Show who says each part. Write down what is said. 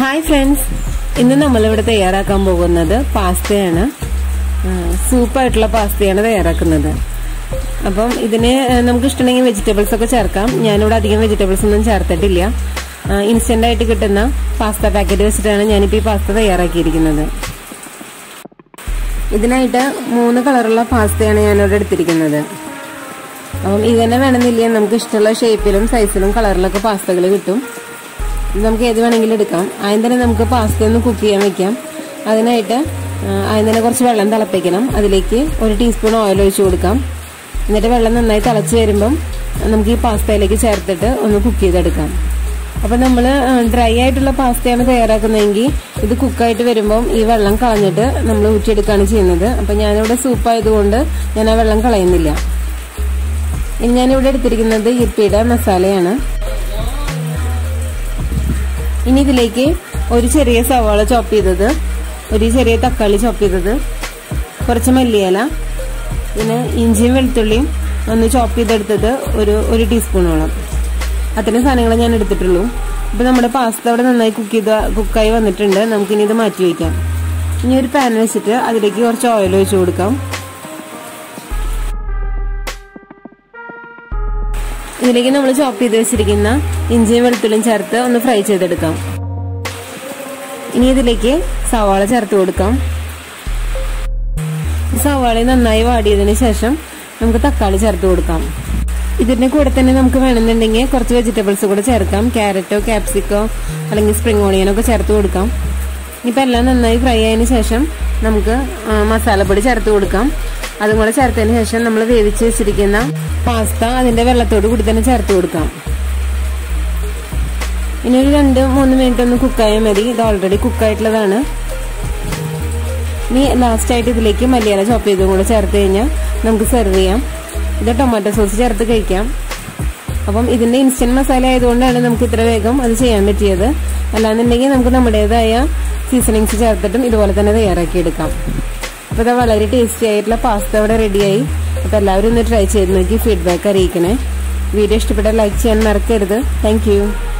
Speaker 1: hi friends ഇന്ന് നമ്മളിവിടെ തയ്യാറാക്കാൻ പോകുന്നത് പാസ്തയാണ് സൂപ്പായിട്ടുള്ള പാസ്തയാണ് തയ്യാറാക്കുന്നത് അപ്പം ഇതിന് ഏഹ്, നമുക്ക് ഇഷ്ടമുണ്ടെങ്കിൽ വെജിറ്റബിൾസ് ഒക്കെ ചേർക്കാം ഞാനിവിടെ അധികം വെജിറ്റബിൾസ് ഒന്നും ചേർത്തിട്ടില്ല ഇൻസ്റ്റന്റ് ആയിട്ട് കിട്ടുന്ന പാസ്ത പാക്കറ്റ് വെച്ചിട്ടാണ് ഞാനിപ്പോൾ ഈ പാസ്ത തയ്യാറാക്കിയിരിക്കുന്നത് ഇതിനായിട്ട് മൂന്ന് കളറുള്ള പാസ്തയാണ് ഞാനിവിടെ എടുത്തിരിക്കുന്നത് അപ്പം ഇത് തന്നെ വേണമെന്നില്ല നമുക്ക് ഇഷ്ടമുള്ള ഷേപ്പിലും സൈസിലും കളറിലൊക്കെ പാസ്തകൾ കിട്ടും ഇത് നമുക്ക് ഏത് വേണമെങ്കിലും എടുക്കാം ആദ്യം തന്നെ നമുക്ക് പാസ്ത ഒന്ന് കുക്ക് ചെയ്യാൻ വെക്കാം അതിനായിട്ട് ആ, ആദ്യം തന്നെ കുറച്ച് വെള്ളം തിളപ്പിക്കണം അതിലേക്ക് ഒരു ടീസ്പൂൺ ഓയിൽ ഒഴിച്ചു കൊടുക്കാം എന്നിട്ട് വെള്ളം നന്നായി തിളച്ച് വരുമ്പം നമുക്ക് ഈ പാസ്തയിലേക്ക് ചേർത്തിട്ട് ഒന്ന് കുക്ക് ചെയ്തെടുക്കാം അപ്പം നമ്മൾ ഡ്രൈ ആയിട്ടുള്ള പാസ്തയാണ് തയ്യാറാക്കുന്നതെങ്കിൽ ഇത് കുക്കായിട്ട് വരുമ്പം ഈ വെള്ളം കളഞ്ഞിട്ട് നമ്മൾ ഊറ്റിയെടുക്കുകയാണ് ചെയ്യുന്നത് അപ്പം ഞാനിവിടെ സൂപ്പായതുകൊണ്ട് ഞാൻ ആ വെള്ളം കളയുന്നില്ല ഇനി ഞാനിവിടെ എടുത്തിരിക്കുന്നത് ഇപ്പിയുടെ മസാലയാണ് ഇനി ഇതിലേക്ക് ഒരു ചെറിയ സവാള ചോപ്പ് ചെയ്തത് ഒരു ചെറിയ തക്കാളി ചോപ്പ് ചെയ്തത് കുറച്ച് മല്ലിയില പിന്നെ ഇഞ്ചിയും വെളുത്തുള്ളിയും ഒന്ന് ചോപ്പ് ചെയ്തെടുത്തത് ഒരു ഒരു ടീസ്പൂണോളം അത്രയും സാധനങ്ങൾ ഞാൻ എടുത്തിട്ടുള്ളൂ ഇപ്പൊ നമ്മുടെ പാസ്ത അവിടെ നന്നായി കുക്ക് ചെയ്ത് കുക്കായി വന്നിട്ടുണ്ട് നമുക്കിനി ഇത് മാറ്റി വയ്ക്കാം ഇനി ഒരു പാൻ വെച്ചിട്ട് അതിലേക്ക് കുറച്ച് ഓയിൽ ഒഴിച്ചു കൊടുക്കാം ഇതിലേക്ക് നമ്മൾ ചോപ്പ് ചെയ്ത് വെച്ചിരിക്കുന്ന ഇഞ്ചിയും വെളുത്തുള്ളിയും ചേർത്ത് ഒന്ന് ഫ്രൈ ചെയ്തെടുക്കാം ഇനി ഇതിലേക്ക് സവാള ചേർത്ത് കൊടുക്കാം സവാള നന്നായി വാടിയതിന് ശേഷം നമുക്ക് തക്കാളി ചേർത്ത് കൊടുക്കാം ഇതിന്റെ കൂടെ തന്നെ നമുക്ക് വേണമെന്നുണ്ടെങ്കിൽ കുറച്ച് വെജിറ്റബിൾസ് കൂടെ ചേർക്കാം ക്യാരറ്റോ ക്യാപ്സിക്കോ അല്ലെങ്കിൽ സ്പ്രിംഗ് ഓണിയനോ ഒക്കെ ചേർത്ത് കൊടുക്കാം ഇപ്പം എല്ലാം നന്നായി ഫ്രൈ ആയതിനു ശേഷം നമുക്ക് ആ, മസാലപ്പൊടി ചേർത്ത് കൊടുക്കാം അതും കൂടെ ചേർത്തതിന് ശേഷം നമ്മൾ വേവിച്ച് വെച്ചിരിക്കുന്ന പാസ്ത അതിന്റെ വെള്ളത്തോട് കൂടി തന്നെ ചേർത്ത് കൊടുക്കാം ഇനി ഒരു രണ്ട് മൂന്ന് മിനിറ്റ് ഒന്ന് കുക്കായാൽ മതി ഇത് ഓൾറെഡി കുക്കായിട്ടുള്ളതാണ് ഇനി ലാസ്റ്റ് ആയിട്ട് ഇതിലേക്ക് മല്ലിയില ചോപ്പ് ചെയ്തും കൂടെ ചേർത്ത് കഴിഞ്ഞാൽ നമുക്ക് സെർവ് ചെയ്യാം ഇത് ടൊമാറ്റോ സോസ് ചേർത്ത് കഴിക്കാം അപ്പം ഇതിന്റെ ഇൻസ്റ്റന്റ് മസാല ആയതുകൊണ്ടാണ് നമുക്ക് ഇത്ര വേഗം അത് ചെയ്യാൻ പറ്റിയത് അല്ലാന്നുണ്ടെങ്കിൽ നമുക്ക് നമ്മുടേതായ സീസണിങ്സ് ചേർത്തിട്ടും ഇതുപോലെ തന്നെ തയ്യാറാക്കിയെടുക്കാം അപ്പോൾ ഇത് വളരെ ടേസ്റ്റി ആയിട്ടുള്ള പാസ്ത ഇവിടെ റെഡിയായി അപ്പോൾ എല്ലാവരും ഒന്ന് ട്രൈ ചെയ്ത് നോക്കി ഫീഡ്ബാക്ക് അറിയിക്കണേ വീഡിയോ ഇഷ്ടപ്പെട്ടാൽ ലൈക്ക് ചെയ്യാൻ മറക്കരുത് താങ്ക്